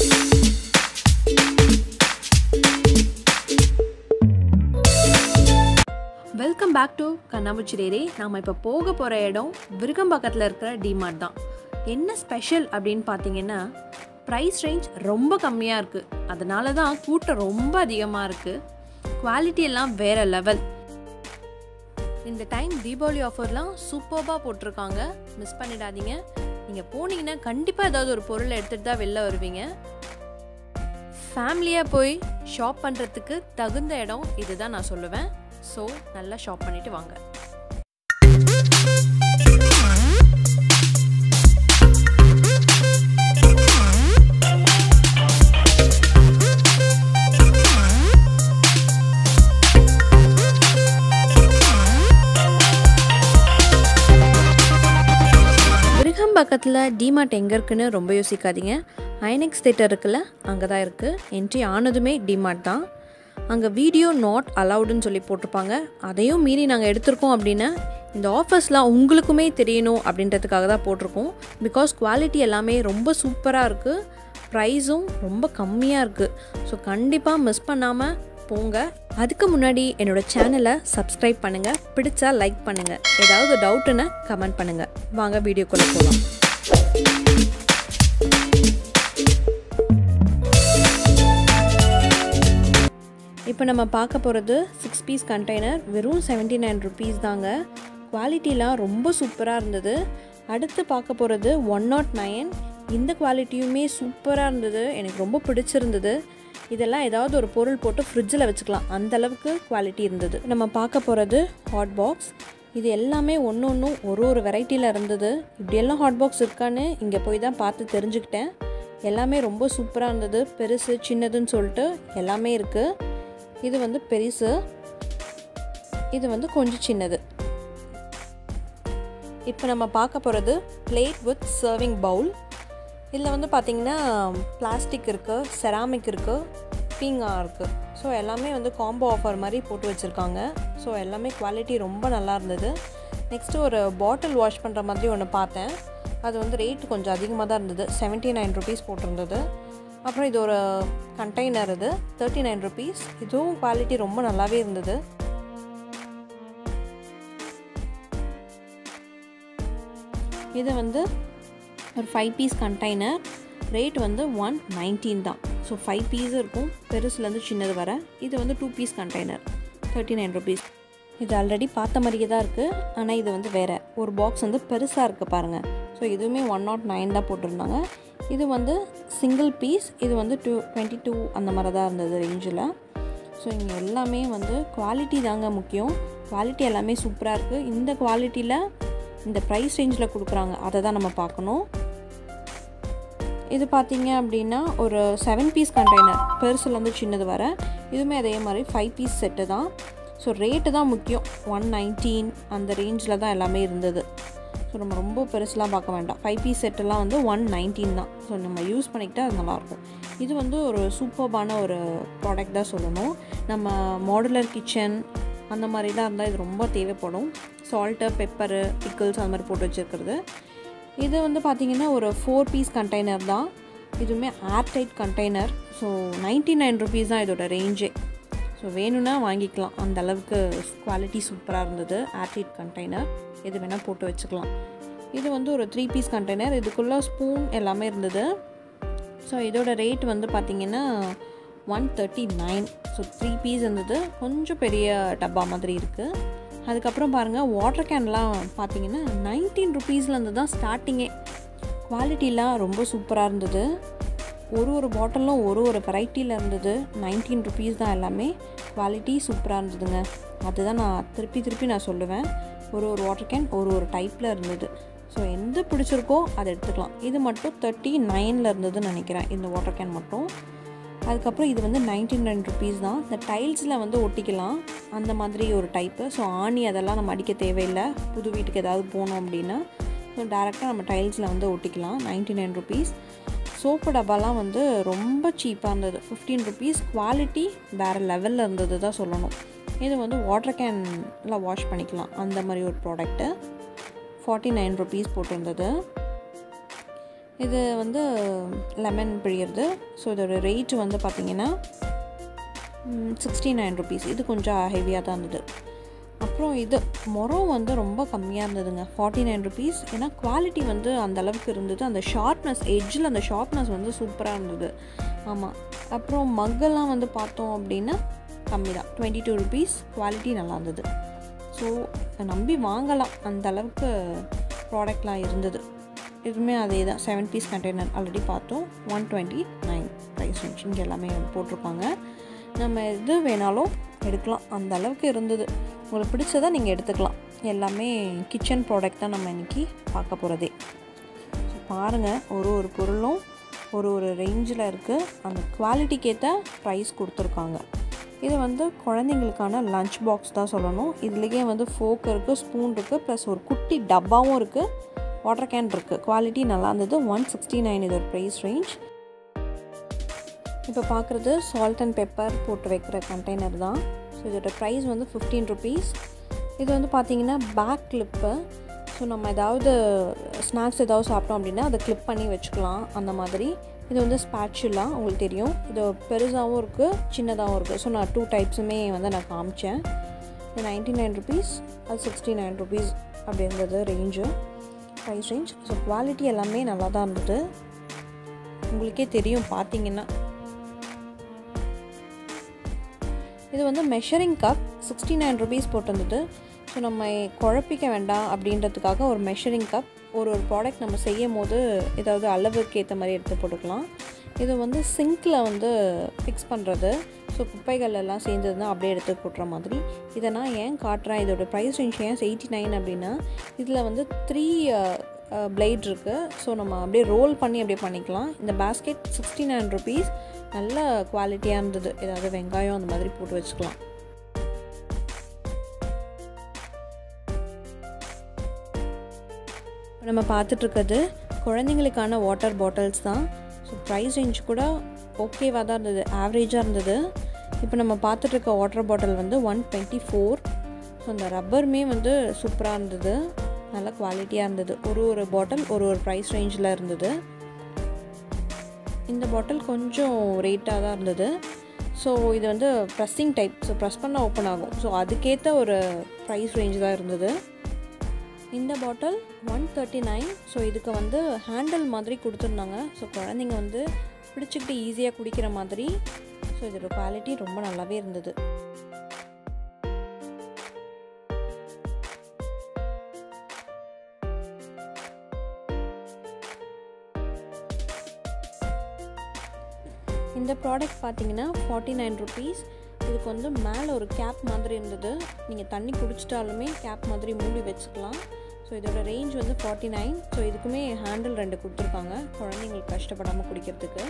welcome back to கண்ணாமூச்சி டேரே நாம் இப்போ போக போகிற இடம் விருகம்பாக்கத்தில் இருக்கிற டிமார்ட் தான் என்ன ஸ்பெஷல் அப்படின்னு பார்த்தீங்கன்னா ப்ரைஸ் ரேஞ்ச் ரொம்ப கம்மியாக இருக்குது அதனால தான் கூட்டம் ரொம்ப அதிகமாக இருக்குது குவாலிட்டி எல்லாம் வேறு லெவல் இந்த டைம் தீபாவளி ஆஃபர்லாம் சூப்பர்பாக போட்டிருக்காங்க மிஸ் பண்ணிடாதீங்க நீங்கள் போனீங்கன்னா கண்டிப்பாக ஏதாவது ஒரு பொருளை எடுத்துகிட்டு தான் வெளில வருவீங்க ஃபேமிலியாக போய் ஷாப் பண்ணுறதுக்கு தகுந்த இடம் இதுதான் நான் சொல்லுவேன் ஸோ நல்லா ஷாப் பண்ணிட்டு வாங்க விருகம்பாக்கத்தில் டிமார்ட் எங்கே இருக்குன்னு ரொம்ப யோசிக்காதீங்க ஐனெக்ஸ் தேட்டர் இருக்குல்ல அங்கே தான் இருக்குது என்ட்ரி ஆனதுமே டிமார்ட் தான் அங்கே வீடியோ நாட் அலவுடுன்னு சொல்லி போட்டிருப்பாங்க அதையும் மீறி நாங்கள் எடுத்திருக்கோம் அப்படின்னா இந்த ஆஃபர்ஸ்லாம் உங்களுக்குமே தெரியணும் அப்படின்றதுக்காக தான் போட்டிருக்கோம் பிகாஸ் குவாலிட்டி எல்லாமே ரொம்ப சூப்பராக இருக்குது ப்ரைஸும் ரொம்ப கம்மியாக இருக்குது ஸோ கண்டிப்பாக மிஸ் பண்ணாமல் போங்க அதுக்கு முன்னாடி என்னோட சேனலை சப்ஸ்கிரைப் பண்ணுங்கள் பிடிச்சா லைக் பண்ணுங்கள் ஏதாவது டவுட்டுன்னு கமெண்ட் பண்ணுங்கள் வாங்க வீடியோக்குள்ளே போகலாம் இப்போ நம்ம பார்க்க போகிறது சிக்ஸ் பீஸ் கண்டெய்னர் வெறும் செவன்ட்டி நைன் ருபீஸ் தாங்க குவாலிட்டிலாம் ரொம்ப சூப்பராக இருந்தது அடுத்து பார்க்க போகிறது ஒன் நாட் நைன் இந்த குவாலிட்டியுமே சூப்பராக இருந்தது எனக்கு ரொம்ப பிடிச்சிருந்தது இதெல்லாம் ஏதாவது ஒரு பொருள் போட்டு ஃப்ரிட்ஜில் வச்சுக்கலாம் அந்த அளவுக்கு குவாலிட்டி இருந்தது நம்ம பார்க்க போகிறது ஹாட் பாக்ஸ் இது எல்லாமே ஒன்று ஒன்றும் ஒரு ஒரு வெரைட்டியில் இருந்தது இப்படியெல்லாம் ஹாட் பாக்ஸ் இருக்கான்னு இங்கே போய் தான் பார்த்து தெரிஞ்சுக்கிட்டேன் எல்லாமே ரொம்ப சூப்பராக இருந்தது பெருசு சின்னதுன்னு சொல்லிட்டு எல்லாமே இருக்குது இது வந்து பெருசு இது வந்து கொஞ்சம் சின்னது இப்போ நம்ம பார்க்க போகிறது பிளேட் வித் சர்விங் பவுல் இதில் வந்து பார்த்திங்கன்னா பிளாஸ்டிக் இருக்குது செராமிக் இருக்குது பீங்கா இருக்குது ஸோ எல்லாமே வந்து காம்போ ஆஃபர் மாதிரி போட்டு வச்சுருக்காங்க ஸோ எல்லாமே குவாலிட்டி ரொம்ப நல்லா இருந்தது நெக்ஸ்ட்டு ஒரு பாட்டில் வாஷ் பண்ணுற மாதிரி ஒன்று பார்த்தேன் அது வந்து ரேட் கொஞ்சம் அதிகமாக தான் இருந்தது செவன்ட்டி நைன் ருபீஸ் போட்டிருந்தது அப்புறம் இது ஒரு கண்டெய்னர் இது தேர்ட்டி நைன் ருபீஸ் இதுவும் குவாலிட்டி ரொம்ப நல்லாவே இருந்தது இது வந்து ஒரு ஃபைவ் பீஸ் கண்டெய்னர் ரேட் வந்து ஒன் நைன்டீன் தான் ஸோ ஃபைவ் பீஸ் இருக்கும் பெருசுலேருந்து சின்னது வர இது வந்து two piece container thirty nine rupees இது ஆல்ரெடி பார்த்த மாதிரியே தான் இருக்குது ஆனால் இது வந்து வேறு ஒரு பாக்ஸ் வந்து பெருசாக இருக்குது பாருங்கள் ஸோ இதுவுமே ஒன் நாட் நைன் தான் போட்டிருந்தாங்க இது வந்து சிங்கிள் பீஸ் இது வந்து டூ டுவெண்ட்டி டூ அந்த மாதிரி தான் இருந்தது ரேஞ்சில் ஸோ இங்கே எல்லாமே வந்து குவாலிட்டி தாங்க முக்கியம் குவாலிட்டி எல்லாமே சூப்பராக இருக்குது இந்த குவாலிட்டியில் இந்த ப்ரைஸ் ரேஞ்சில் கொடுக்குறாங்க அதை தான் நம்ம பார்க்கணும் இது பார்த்தீங்க அப்படின்னா ஒரு செவன் பீஸ் கண்டெய்னர் பெருசுலேருந்து சின்னது வர இதுவுமே அதே மாதிரி ஃபைவ் பீஸ் செட்டு தான் ஸோ ரேட்டு தான் முக்கியம் ஒன் நைன்டீன் அந்த ரேஞ்சில் தான் எல்லாமே இருந்தது ஸோ நம்ம ரொம்ப பெருசுலாம் பார்க்க வேண்டாம் ஃபைவ் பீஸ் செட்டெல்லாம் வந்து ஒன் நைன்டீன் தான் ஸோ நம்ம யூஸ் பண்ணிக்கிட்டால் அது நல்லாயிருக்கும் இது வந்து ஒரு சூப்பர்பான ஒரு ப்ராடக்ட் தான் சொல்லணும் நம்ம மாடுலர் கிச்சன் அந்த மாதிரிலாம் இருந்தால் இது ரொம்ப தேவைப்படும் சால்ட்டு பெப்பரு பிக்கிள்ஸ் அந்த மாதிரி போட்டு வச்சுருக்கிறது இது வந்து பார்த்திங்கன்னா ஒரு ஃபோர் பீஸ் கண்டெய்னர் தான் இதுவுமே airtight container so ninety nine rupees தான் இதோட ரேஞ்சே ஸோ வேணும்னா வாங்கிக்கலாம் அந்த அளவுக்கு குவாலிட்டி சூப்பராக இருந்தது ஏர்டைட் கண்டெய்னர் எது வேணால் போட்டு வச்சுக்கலாம் இது வந்து ஒரு த்ரீ பீஸ் கண்டெய்னர் இதுக்குள்ளே ஸ்பூன் எல்லாமே இருந்தது ஸோ இதோட ரேட் வந்து பார்த்திங்கன்னா one thirty nine so three piece இருந்தது கொஞ்சம் பெரிய டப்பா மாதிரி இருக்குது அதுக்கப்புறம் பாருங்கள் வாட்டர் கேன்லாம் பார்த்தீங்கன்னா நைன்டீன் ருபீஸ்லேருந்து தான் ஸ்டார்டிங்கே குவாலிட்டிலாம் ரொம்ப சூப்பராக இருந்தது ஒரு ஒரு பாட்டிலும் ஒரு ஒரு வெரைட்டியில் இருந்தது நைன்டீன் ருபீஸ் தான் எல்லாமே குவாலிட்டி சூப்பராக இருந்ததுங்க அதுதான் நான் திருப்பி திருப்பி நான் சொல்லுவேன் ஒரு ஒரு வாட்டர் கேன் ஒரு ஒரு டைப்பில் இருந்தது ஸோ எந்த பிடிச்சிருக்கோ அதை எடுத்துக்கலாம் இது மட்டும் தேர்ட்டி நைனில் இருந்ததுன்னு நினைக்கிறேன் இந்த வாட்டர் கேன் மட்டும் அதுக்கப்புறம் இது வந்து நைன்டி நைன் ருபீஸ் தான் இந்த டைல்ஸில் வந்து ஒட்டிக்கலாம் அந்த மாதிரி ஒரு டைப்பு ஸோ ஆணி அதெல்லாம் நம்ம அடிக்க தேவையில்லை புது வீட்டுக்கு ஏதாவது போனோம் அப்படின்னா ஸோ டேரெக்டாக நம்ம டைல்ஸில் வந்து ஒட்டிக்கலாம் நைன்டி நைன் ருபீஸ் சோப்பு டப்பாலாம் வந்து ரொம்ப சீப்பாக இருந்தது ஃபிஃப்டீன் ருபீஸ் குவாலிட்டி வேறு லெவலில் இருந்தது தான் சொல்லணும் இது வந்து வாட்டர் கேனில் வாஷ் பண்ணிக்கலாம் அந்த மாதிரி ஒரு ப்ராடக்ட்டு ஃபார்ட்டி நைன் ருபீஸ் போட்டிருந்தது இது வந்து லெமன் பிழியறது ஸோ இதோட ரேட் வந்து பார்த்திங்கன்னா சிக்ஸ்டி நைன் ருபீஸ் இது கொஞ்சம் ஹெவியாக தான் இருந்தது அப்புறம் இது முறம் வந்து ரொம்ப கம்மியாக இருந்ததுங்க ஃபார்ட்டி நைன் ருபீஸ் ஏன்னா குவாலிட்டி வந்து அந்த அளவுக்கு இருந்தது அந்த ஷார்ப்னஸ் எட்ஜில் அந்த ஷார்ப்னஸ் வந்து சூப்பராக இருந்தது ஆமாம் அப்புறம் மக்கெல்லாம் வந்து பார்த்தோம் அப்படின்னா கம்மி தான் டுவெண்ட்டி டூ ருபீஸ் குவாலிட்டி நல்லா இருந்தது ஸோ நம்பி வாங்கலாம் அந்த அளவுக்கு ப்ராடக்ட்லாம் இருந்தது இதுவுமே அதே தான் செவன் பீஸ் கண்டெய்னர் ஆல்ரெடி பார்த்தோம் one twenty nine price range இங்கே எல்லாமே போட்டிருப்பாங்க நம்ம எது வேணாலும் எடுக்கலாம் அந்த அளவுக்கு இருந்தது உங்களுக்கு பிடிச்சதை நீங்கள் எடுத்துக்கலாம் எல்லாமே கிச்சன் ப்ராடக்ட் தான் நம்ம இன்றைக்கி பார்க்க போகிறதே ஸோ பாருங்கள் ஒரு ஒரு பொருளும் ஒரு ஒரு ரேஞ்சில் இருக்குது அந்த குவாலிட்டிக்கு ஏற்ற ப்ரைஸ் கொடுத்துருக்காங்க இது வந்து குழந்தைங்களுக்கான லஞ்ச் பாக்ஸ் தான் சொல்லணும் இதுலேயே வந்து ஃபோக் இருக்குது ஸ்பூன் இருக்குது ப்ளஸ் ஒரு குட்டி டப்பாவும் இருக்குது வாட்டர் கேன் இருக்குது குவாலிட்டி நல்லா இருந்தது ஒன் சிக்ஸ்டி நைன் இது ஒரு ப்ரைஸ் ரேஞ்ச் இப்போ பார்க்குறது சால்ட் அண்ட் பெப்பர் போட்டு வைக்கிற கண்டெய்னர் தான் ஸோ இதோட ப்ரைஸ் வந்து ஃபிஃப்டீன் ருபீஸ் இது வந்து பார்த்திங்கன்னா பேக் கிளிப்பு ஸோ நம்ம ஏதாவது ஸ்நாக்ஸ் ஏதாவது சாப்பிட்டோம் அப்படின்னா அதை கிளிப் பண்ணி வச்சுக்கலாம் அந்த மாதிரி இது வந்து ஸ்பேச்சுலா உங்களுக்கு தெரியும் இது பெருசாகவும் இருக்குது சின்னதாகவும் இருக்குது ஸோ நான் டூ டைப்ஸுமே வந்து நான் காமிச்சேன் இது நைன்ட்டி நைன் ருபீஸ் அது சிக்ஸ்டி நைன் ருபீஸ் அப்படி இருந்தது range price range so quality எல்லாமே நல்லா தான் இருந்தது உங்களுக்கே தெரியும் பார்த்தீங்கன்னா இது வந்து measuring cup sixty nine rupees போட்டிருந்தது ஸோ நம்ம குழப்பிக்க வேண்டாம் அப்படின்றதுக்காக ஒரு மெஷரிங் கப் ஒரு ஒரு ப்ராடக்ட் நம்ம செய்யும் போது ஏதாவது அளவுக்கு ஏற்ற மாதிரி எடுத்து போட்டுக்கலாம் இது வந்து சிங்க்கில் வந்து ஃபிக்ஸ் பண்ணுறது ஸோ குப்பைகள் எல்லாம் சேர்ந்ததுன்னா அப்படியே எடுத்து போட்டுற மாதிரி இதை நான் ஏன் காட்டுறேன் இதோட ப்ரைஸ் ரேஞ்ச் ஏன் எயிட்டி நைன் அப்படின்னா இதில் வந்து த்ரீ பிளேட் இருக்குது ஸோ நம்ம அப்படியே ரோல் பண்ணி அப்படியே பண்ணிக்கலாம் இந்த பேஸ்கெட் சிக்ஸ்டி நைன் ருபீஸ் நல்ல குவாலிட்டியாக இருந்தது ஏதாவது வெங்காயம் அந்த மாதிரி போட்டு வச்சுக்கலாம் நம்ம பார்த்துட்ருக்கிறது குழந்தைங்களுக்கான வாட்டர் பாட்டில்ஸ் தான் ஸோ ப்ரைஸ் ரேஞ்ச் கூட ஓகேவாக தான் இருந்தது ஆவரேஜாக இருந்தது இப்போ நம்ம பார்த்துட்ருக்க வாட்டர் பாட்டில் வந்து ஒன் டுவெண்ட்டி ஃபோர் ஸோ அந்த ரப்பருமே வந்து சூப்பராக இருந்தது நல்ல குவாலிட்டியாக இருந்தது ஒரு ஒரு பாட்டில் ஒரு ஒரு ப்ரைஸ் ரேஞ்சில் இருந்தது இந்த பாட்டில் கொஞ்சம் ரேட்டாக தான் இருந்தது ஸோ இது வந்து ப்ரெஸ்ஸிங் டைப் ஸோ ப்ரெஸ் பண்ணால் ஓப்பன் ஆகும் ஸோ அதுக்கேற்ற ஒரு ப்ரைஸ் ரேஞ்ச் தான் இருந்தது இந்த bottle one thirty nine so இதுக்கு வந்து ஹேண்டில் மாதிரி கொடுத்துருந்தாங்க ஸோ குழந்தைங்க வந்து பிடிச்சிக்கிட்டு ஈஸியாக குடிக்கிற மாதிரி ஸோ இதோட குவாலிட்டி ரொம்ப நல்லாவே இருந்தது இந்த ப்ராடக்ட் பார்த்தீங்கன்னா ஃபார்ட்டி நைன் ருபீஸ் இதுக்கு வந்து மேலே ஒரு கேப் மாதிரி இருந்தது நீங்கள் தண்ணி குடிச்சிட்டாலுமே கேப் மாதிரி மூடி வச்சுக்கலாம் ஸோ இதோட ரேஞ்ச் வந்து ஃபார்ட்டி நைன் ஸோ இதுக்குமே ஹேண்டில் ரெண்டு கொடுத்துருக்காங்க குழந்தைங்களுக்கு கஷ்டப்படாமல் குடிக்கிறதுக்கு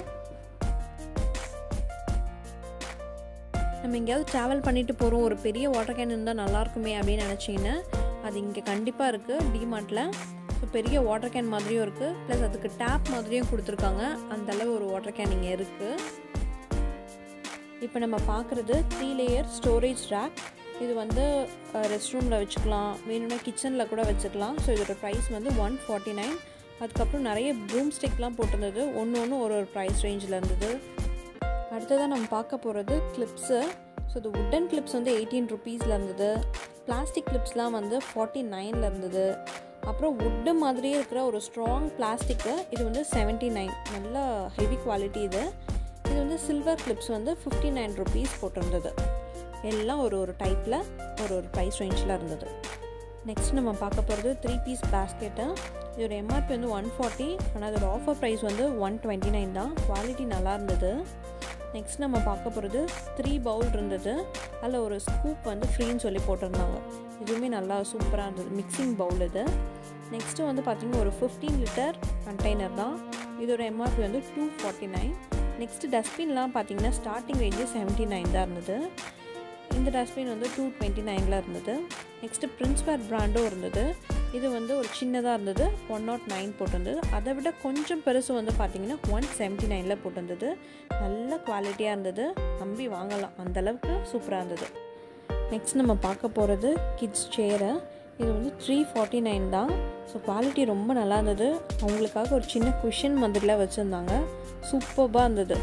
நம்ம எங்கேயாவது ட்ராவல் பண்ணிட்டு போகிறோம் ஒரு பெரிய வாட்டர் கேன் இருந்தால் நல்லாயிருக்குமே அப்படின்னு நினச்சிங்கன்னா அது இங்கே கண்டிப்பாக இருக்குது டிமார்ட்டில் ஸோ பெரிய வாட்டர் கேன் மாதிரியும் இருக்குது ப்ளஸ் அதுக்கு டேப் மாதிரியும் கொடுத்துருக்காங்க அந்த அளவு ஒரு வாட்டர் கேன் இங்கே இருக்குது இப்போ நம்ம பார்க்குறது த்ரீ லேயர் ஸ்டோரேஜ் ரேக் இது வந்து ரெஸ்ட் ரூமில் வச்சுக்கலாம் வேணும்னா கிச்சனில் கூட வச்சுக்கலாம் ஸோ இதோட ப்ரைஸ் வந்து ஒன் ஃபார்ட்டி நைன் அதுக்கப்புறம் நிறைய ப்ரூம் ஸ்டிக்லாம் போட்டிருந்தது ஒன்று ஒன்று ஒரு ஒரு ப்ரைஸ் ரேஞ்சில் இருந்தது அடுத்ததாக நம்ம பார்க்க போகிறது கிளிப்ஸு ஸோ இது உட்டன் கிளிப்ஸ் வந்து எயிட்டீன் ருபீஸில் இருந்தது பிளாஸ்டிக் கிளிப்ஸ்லாம் வந்து ஃபார்ட்டி நைனில் இருந்தது அப்புறம் உட்டு மாதிரியே இருக்கிற ஒரு ஸ்ட்ராங் பிளாஸ்டிக்கு இது வந்து செவன்ட்டி நைன் நல்ல ஹெவி குவாலிட்டி இது இது வந்து சில்வர் கிளிப்ஸ் வந்து ஃபிஃப்டி நைன் ருபீஸ் போட்டிருந்தது எல்லாம் ஒரு ஒரு டைப்பில் ஒரு ஒரு ப்ரைஸ் ரேஞ்சில் இருந்தது நெக்ஸ்ட் நம்ம பார்க்க போகிறது த்ரீ பீஸ் பேஸ்கெட்டு இதோட எம்ஆர்பி வந்து ஒன் ஃபார்ட்டி ஆனால் அதோட ஆஃபர் ப்ரைஸ் வந்து ஒன் டுவெண்ட்டி நைன் தான் குவாலிட்டி நல்லா இருந்தது நெக்ஸ்ட் நம்ம பார்க்க போகிறது த்ரீ பவுல் இருந்தது அதில் ஒரு ஸ்கூப் வந்து ஃப்ரீன்னு சொல்லி போட்டிருந்தாங்க இதுவுமே நல்லா சூப்பராக இருந்தது மிக்சிங் பவுல் இது நெக்ஸ்ட்டு வந்து பார்த்திங்கன்னா ஒரு ஃபிஃப்டீன் லிட்டர் கண்டெய்னர் தான் இதோட எம்ஆர்பி வந்து டூ ஃபார்ட்டி நைன் நெக்ஸ்ட்டு டஸ்ட்பின்லாம் பார்த்தீங்கன்னா ஸ்டார்டிங் ரேஞ்சு செவன்ட்டி நைன் தான் இருந்தது இந்த டஸ்ட்பின் வந்து டூ டுவெண்ட்டி நைனில் இருந்தது நெக்ஸ்ட்டு பிரின்ஸ்பேர் ப்ராண்டும் இருந்தது இது வந்து ஒரு சின்னதாக இருந்தது ஒன் நாட் நைன் போட்டிருந்தது அதை விட கொஞ்சம் பெருசு வந்து பார்த்தீங்கன்னா ஒன் செவன்ட்டி நைனில் போட்டிருந்தது நல்ல குவாலிட்டியாக இருந்தது நம்பி வாங்கலாம் அந்தளவுக்கு சூப்பராக இருந்தது நெக்ஸ்ட் நம்ம பார்க்க போகிறது கிட்ஸ் சேரு இது வந்து த்ரீ ஃபார்ட்டி நைன் தான் ஸோ குவாலிட்டி ரொம்ப நல்லா இருந்தது அவங்களுக்காக ஒரு சின்ன குஷன் மாதிரிலாம் வச்சுருந்தாங்க சூப்பர்பாக இருந்தது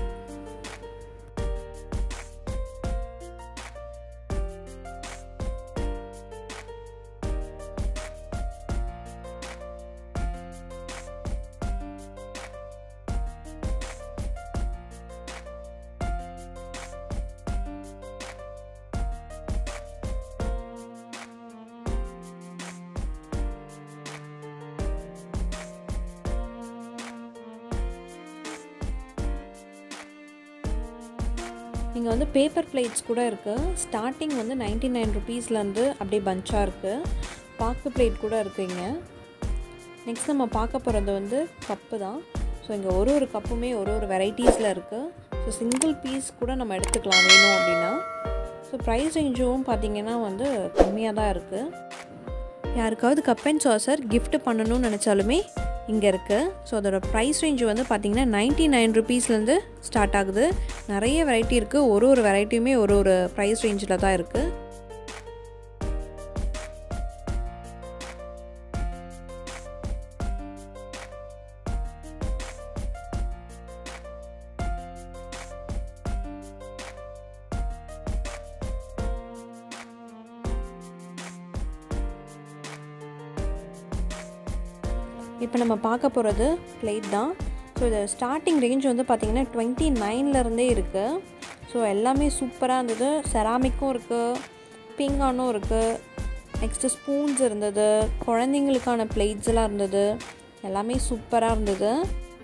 இங்கே வந்து பேப்பர் பிளேட்ஸ் கூட இருக்குது ஸ்டார்டிங் வந்து நைன்டி நைன் ருபீஸ்லேருந்து அப்படியே பஞ்சாக இருக்குது பாக்கு பிளேட் கூட இருக்குது இங்கே நெக்ஸ்ட் நம்ம பார்க்க போகிறது வந்து கப்பு தான் ஸோ இங்கே ஒரு ஒரு கப்புமே ஒரு ஒரு வெரைட்டிஸில் இருக்குது ஸோ சிங்கிள் பீஸ் கூட நம்ம எடுத்துக்கலாம் வேணும் அப்படின்னா ஸோ ப்ரைஸ் ரேஞ்சும் பார்த்திங்கன்னா வந்து கம்மியாக தான் இருக்குது யாருக்காவது கப் அண்ட் சாசர் gift பண்ணணும்னு நினச்சாலுமே இங்கே இருக்குது ஸோ அதோட ப்ரைஸ் ரேஞ்ச் வந்து பார்த்திங்கன்னா நைன்ட்டி நைன் ருபீஸ்லேருந்து ஸ்டார்ட் ஆகுது நிறைய வெரைட்டி இருக்குது ஒரு ஒரு வெரைட்டியுமே ஒரு ஒரு ப்ரைஸ் ரேஞ்சில் தான் இருக்குது இப்போ நம்ம பார்க்க போகிறது பிளேட் தான் ஸோ இது ஸ்டார்டிங் ரேஞ்ச் வந்து பார்த்திங்கன்னா டுவெண்ட்டி நைன்லேருந்தே இருக்குது ஸோ எல்லாமே சூப்பராக இருந்தது செராமிக்கும் இருக்குது பிங்கானும் இருக்குது நெக்ஸ்ட்டு ஸ்பூன்ஸ் இருந்தது குழந்தைங்களுக்கான பிளேட்ஸ் எல்லாம் இருந்தது எல்லாமே சூப்பராக இருந்தது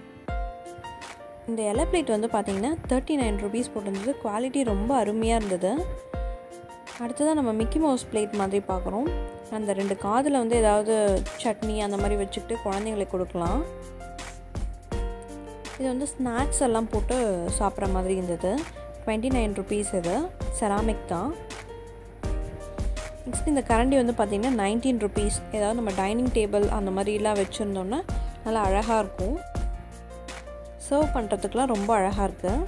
இந்த இலை பிளேட் வந்து பார்த்திங்கன்னா தேர்ட்டி நைன் ருபீஸ் போட்டிருந்தது குவாலிட்டி ரொம்ப அருமையாக இருந்தது அடுத்ததாக நம்ம மிக்கி மவுஸ் பிளேட் மாதிரி பார்க்குறோம் அந்த ரெண்டு காதில் வந்து ஏதாவது சட்னி அந்த மாதிரி வச்சுக்கிட்டு குழந்தைங்களுக்கு கொடுக்கலாம் இது வந்து ஸ்நாக்ஸ் எல்லாம் போட்டு சாப்பிட்ற மாதிரி இருந்தது டுவெண்ட்டி நைன் ருபீஸ் இது செராமிக் தான் நெக்ஸ்ட் இந்த கரண்டி வந்து பார்த்திங்கன்னா நைன்டீன் ருபீஸ் ஏதாவது நம்ம டைனிங் டேபிள் அந்த மாதிரிலாம் வச்சுருந்தோன்னா நல்லா அழகாக இருக்கும் சர்வ் பண்ணுறதுக்குலாம் ரொம்ப அழகாக இருக்குது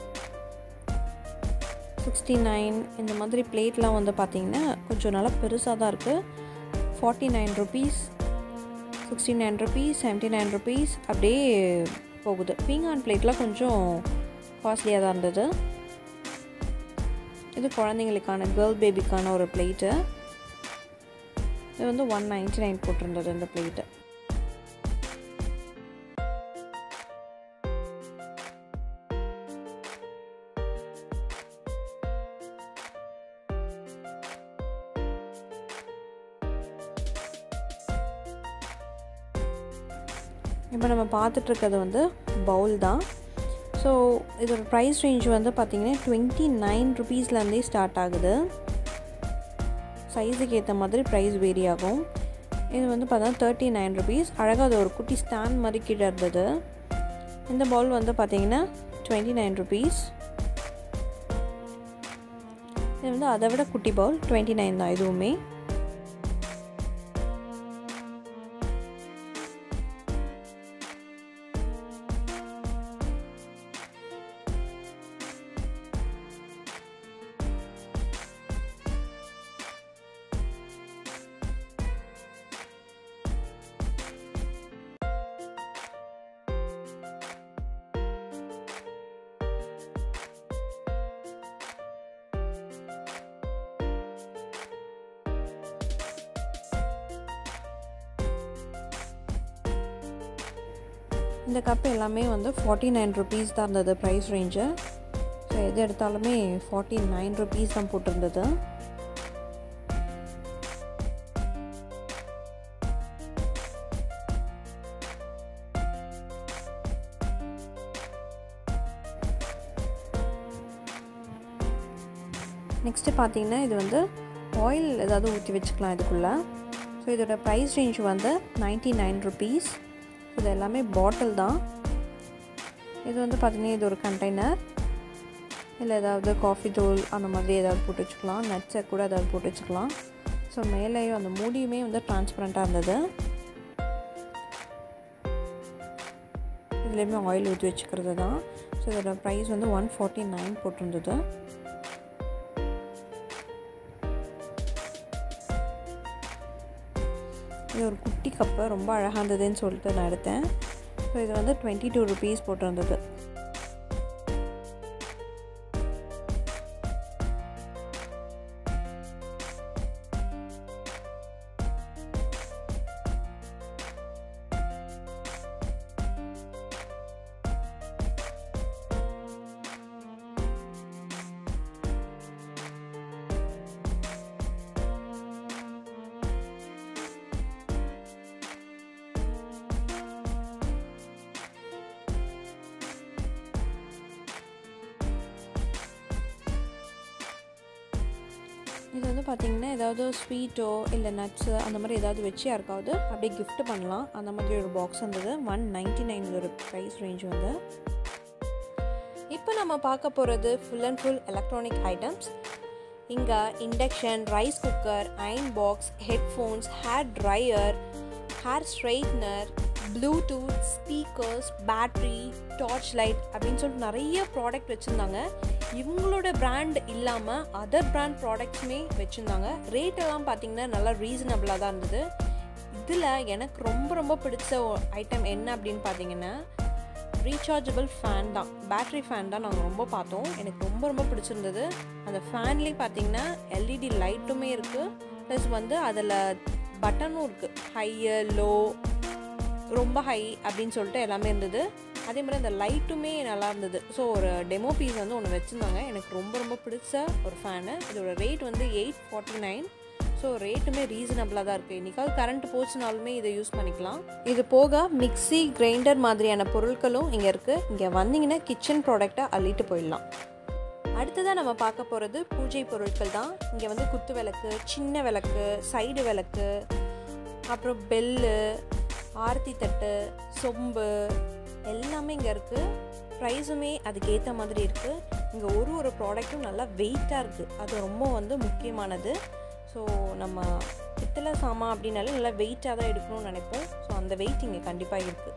சிக்ஸ்டி நைன் இந்த மாதிரி பிளேட்லாம் வந்து பார்த்திங்கன்னா கொஞ்சம் நல்லா பெருசாக தான் இருக்குது forty nine rupees sixty nine rupees seventy nine rupees அப்படியே போகுது பீங்கான் பிளேட்லாம் கொஞ்சம் காஸ்ட்லியாக தான் இருந்தது இது குழந்தைங்களுக்கான கேர்ள் பேபிக்கான ஒரு பிளேட்டு இது வந்து ஒன் நைன்ட்டி நைன் போட்டிருந்தது இந்த பிளேட்டு இப்போ நம்ம பார்த்துட்ருக்கிறது வந்து பவுல் தான் ஸோ இதோட ப்ரைஸ் ரேஞ்ச் வந்து பார்த்திங்கன்னா டுவெண்ட்டி நைன் ருபீஸ்லேருந்தே ஸ்டார்ட் ஆகுது சைஸுக்கு ஏற்ற மாதிரி ப்ரைஸ் வேரி ஆகும் இது வந்து பார்த்தா தேர்ட்டி நைன் ருபீஸ் அழகாக அது ஒரு குட்டி ஸ்டாண்ட் மாதிரி கீழே இருந்தது இந்த பவுல் வந்து பார்த்திங்கன்னா டுவெண்ட்டி நைன் ருபீஸ் இது வந்து அதை விட குட்டி பவுல் டுவெண்ட்டி நைன் தான் இதுவுமே இந்த கப் எல்லாமே வந்து ஃபார்ட்டி நைன் ருபீஸ் தான் இருந்தது ப்ரைஸ் ரேஞ்சு ஸோ எது எடுத்தாலுமே ஃபார்ட்டி நைன் ருபீஸ் தான் போட்டிருந்தது நெக்ஸ்ட்டு பார்த்தீங்கன்னா இது வந்து ஆயில் ஏதாவது ஊற்றி வச்சுக்கலாம் இதுக்குள்ளே ஸோ இதோட ப்ரைஸ் ரேஞ்ச் வந்து நைன்ட்டி நைன் ருபீஸ் இது எல்லாமே பாட்டில் தான் இது வந்து பார்த்திங்கன்னா இது ஒரு கண்டெய்னர் இல்லை ஏதாவது காஃபி தூள் அந்த மாதிரி ஏதாவது போட்டு வச்சுக்கலாம் நட்ஸை கூட ஏதாவது போட்டு வச்சுக்கலாம் ஸோ மேலேயும் அந்த மூடியுமே வந்து டிரான்ஸ்பரண்ட்டாக இருந்தது இதுலேயுமே ஆயில் ஊற்றி வச்சுக்கிறது தான் ஸோ இதோட ப்ரைஸ் வந்து ஒன் ஃபார்ட்டி நைன் போட்டிருந்தது இது ஒரு குட்டி கப்பு ரொம்ப அழகாக இருந்ததுன்னு சொல்லிட்டு நான் எடுத்தேன் ஸோ இது வந்து டுவெண்ட்டி டூ ருபீஸ் போட்டிருந்தது இது வந்து பார்த்திங்கன்னா ஏதாவது ஸ்வீட்டோ இல்லை நட்ஸு அந்த மாதிரி ஏதாவது வச்சு யாருக்காவது அப்படியே gift பண்ணலாம் அந்த மாதிரி ஒரு பாக்ஸ் இருந்தது ஒன் நைன்ட்டி நைன் ஒரு ப்ரைஸ் ரேஞ்ச் வந்து இப்போ நம்ம பார்க்க போகிறது full and full electronic items இங்கே induction rice cooker iron box headphones hair dryer hair straightener Bluetooth speakers battery torch light அப்படின்னு சொல்லிட்டு நிறைய ப்ராடக்ட் வச்சுருந்தாங்க இவங்களோட பிராண்ட் இல்லாமல் அதர் பிராண்ட் ப்ராடக்ட்ஸுமே வச்சுருந்தாங்க ரேட் எல்லாம் பார்த்தீங்கன்னா நல்லா ரீசனபிளாக தான் இருந்தது இதில் எனக்கு ரொம்ப ரொம்ப பிடிச்ச ஐட்டம் என்ன அப்படின்னு பார்த்தீங்கன்னா ரீசார்ஜபிள் ஃபேன் தான் பேட்ரி ஃபேன் தான் நாங்கள் ரொம்ப பார்த்தோம் எனக்கு ரொம்ப ரொம்ப பிடிச்சிருந்தது அந்த ஃபேன்லேயே பார்த்தீங்கன்னா எல்இடி லைட்டுமே இருக்குது ப்ளஸ் வந்து அதில் பட்டனும் இருக்குது ஹையு லோ ரொம்ப ஹை அப்படின்னு சொல்லிட்டு எல்லாமே இருந்தது அதே மாதிரி அந்த லைட்டுமே நல்லா இருந்தது ஸோ ஒரு டெமோ பீஸ் வந்து ஒன்று வச்சுருந்தாங்க எனக்கு ரொம்ப ரொம்ப பிடிச்ச ஒரு ஃபேனு இதோட ரேட் வந்து எயிட் ஃபார்ட்டி நைன் ஸோ ரேட்டுமே ரீசனபிளாக தான் இருக்குது இன்றைக்காவது கரண்ட் போச்சுனாலுமே இதை யூஸ் பண்ணிக்கலாம் இது போக மிக்ஸி கிரைண்டர் மாதிரியான பொருட்களும் இங்கே இருக்குது இங்கே வந்தீங்கன்னா கிச்சன் ப்ராடக்டை அள்ளிட்டு போயிடலாம் அடுத்ததாக நம்ம பார்க்க போகிறது பூஜை பொருட்கள் தான் இங்கே வந்து குத்து விளக்கு சின்ன விளக்கு சைடு விளக்கு அப்புறம் பெல்லு ஆரத்தி தட்டு சொம்பு எல்லாமே இங்கே இருக்குது ப்ரைஸுமே அதுக்கேற்ற மாதிரி இருக்குது இங்கே ஒரு ஒரு ப்ராடக்ட்டும் நல்லா வெயிட்டாக இருக்குது அது ரொம்ப வந்து முக்கியமானது ஸோ நம்ம பித்தளை சாமான் அப்படின்னாலே நல்லா வெயிட்டாக தான் எடுக்கணும்னு நினைப்போம் ஸோ அந்த வெயிட் இங்கே கண்டிப்பாக இருக்குது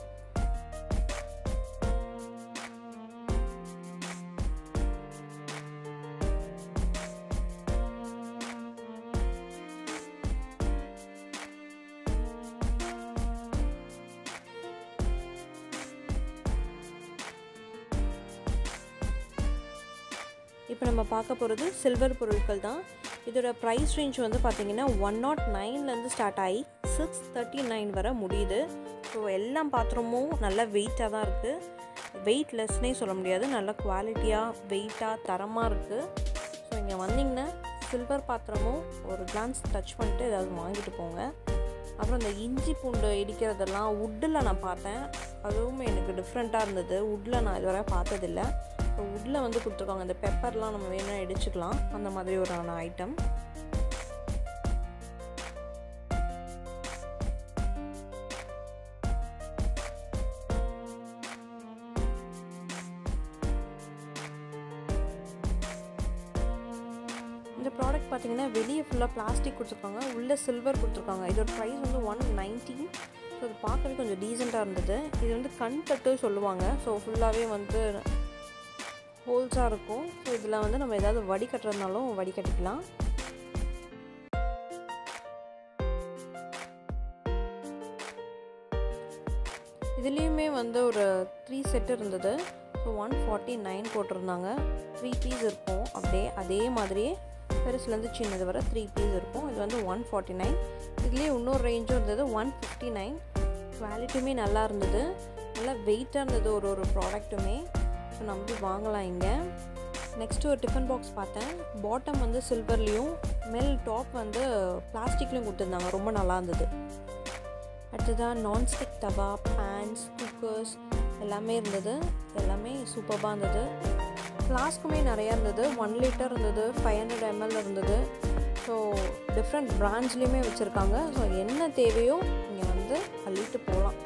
இப்போ நம்ம பார்க்க போகிறது சில்வர் பொருட்கள் தான் இதோட ப்ரைஸ் ரேஞ்ச் வந்து பார்த்திங்கன்னா ஒன் நாட் நைன்லேருந்து ஸ்டார்ட் ஆகி சிக்ஸ் தேர்ட்டி நைன் வரை முடியுது ஸோ எல்லா பாத்திரமும் நல்ல வெயிட்டாக தான் இருக்குது வெயிட்லெஸ்னே சொல்ல முடியாது நல்ல குவாலிட்டியாக வெயிட்டாக தரமாக இருக்குது ஸோ இங்கே வந்தீங்கன்னா சில்வர் பாத்திரமும் ஒரு கிளான்ஸ் டச் பண்ணிட்டு ஏதாவது வாங்கிட்டு போங்க அப்புறம் இந்த இஞ்சி பூண்டு இடிக்கிறதெல்லாம் வுட்டில் நான் பார்த்தேன் அதுவும் எனக்கு டிஃப்ரெண்ட்டாக இருந்தது வுட்டில் நான் இதுவரை பார்த்ததில்ல இப்போ வுட்டில் வந்து கொடுத்துருக்காங்க இந்த பெப்பர்லாம் நம்ம வேணால் இடிச்சுக்கலாம் அந்த மாதிரி ஒரு ஐட்டம் இந்த ப்ராடக்ட் பார்த்தீங்கன்னா வெளியே ஃபுல்லாக பிளாஸ்டிக் கொடுத்துருக்காங்க உள்ளே சில்வர் கொடுத்துருக்காங்க இதோட ப்ரைஸ் வந்து ஒன் நைன்ட்டி ஸோ இது பார்க்கவே கொஞ்சம் டீசெண்டாக இருந்தது இது வந்து கண் தட்டு சொல்லுவாங்க ஸோ ஃபுல்லாகவே வந்து ஹோல்ஸாக இருக்கும் ஸோ இதில் வந்து நம்ம ஏதாவது வடி கட்டுறதுனாலும் வடி கட்டிக்கலாம் இதுலேயுமே வந்து ஒரு த்ரீ செட் இருந்தது ஸோ ஒன் ஃபார்ட்டி நைன் போட்டிருந்தாங்க த்ரீ பீஸ் இருக்கும் அப்படியே அதே மாதிரியே பெருசுலேருந்து சின்னது வர த்ரீ பீஸ் இருக்கும் இது வந்து ஒன் ஃபார்ட்டி நைன் இதுலேயே இன்னொரு ரேஞ்சும் இருந்தது ஒன் ஃபிஃப்டி நைன் குவாலிட்டியுமே நல்லா இருந்தது நல்லா வெயிட்டாக இருந்தது ஒரு ஒரு ப்ராடக்ட்டுமே ஸோ நம்பி வாங்கலாம் இங்கே நெக்ஸ்ட்டு ஒரு டிஃபன் பாக்ஸ் பார்த்தேன் பாட்டம் வந்து சில்வர்லேயும் மேல் டாப் வந்து பிளாஸ்டிக்லேயும் கொடுத்துருந்தாங்க ரொம்ப நல்லா இருந்தது அடுத்ததாக நான்ஸ்டிக் தவா பேன்ஸ் குக்கர்ஸ் எல்லாமே இருந்தது எல்லாமே சூப்பராக இருந்தது ஃப்ளாஸ்க்குமே நிறையா இருந்தது ஒன் லிட்டர் இருந்தது ஃபைவ் ஹண்ட்ரட் எம்எல் இருந்தது ஸோ டிஃப்ரெண்ட் பிராண்ட்ஸ்லேயுமே வச்சுருக்காங்க ஸோ என்ன தேவையோ இங்கே வந்து அள்ளிட்டு போகலாம்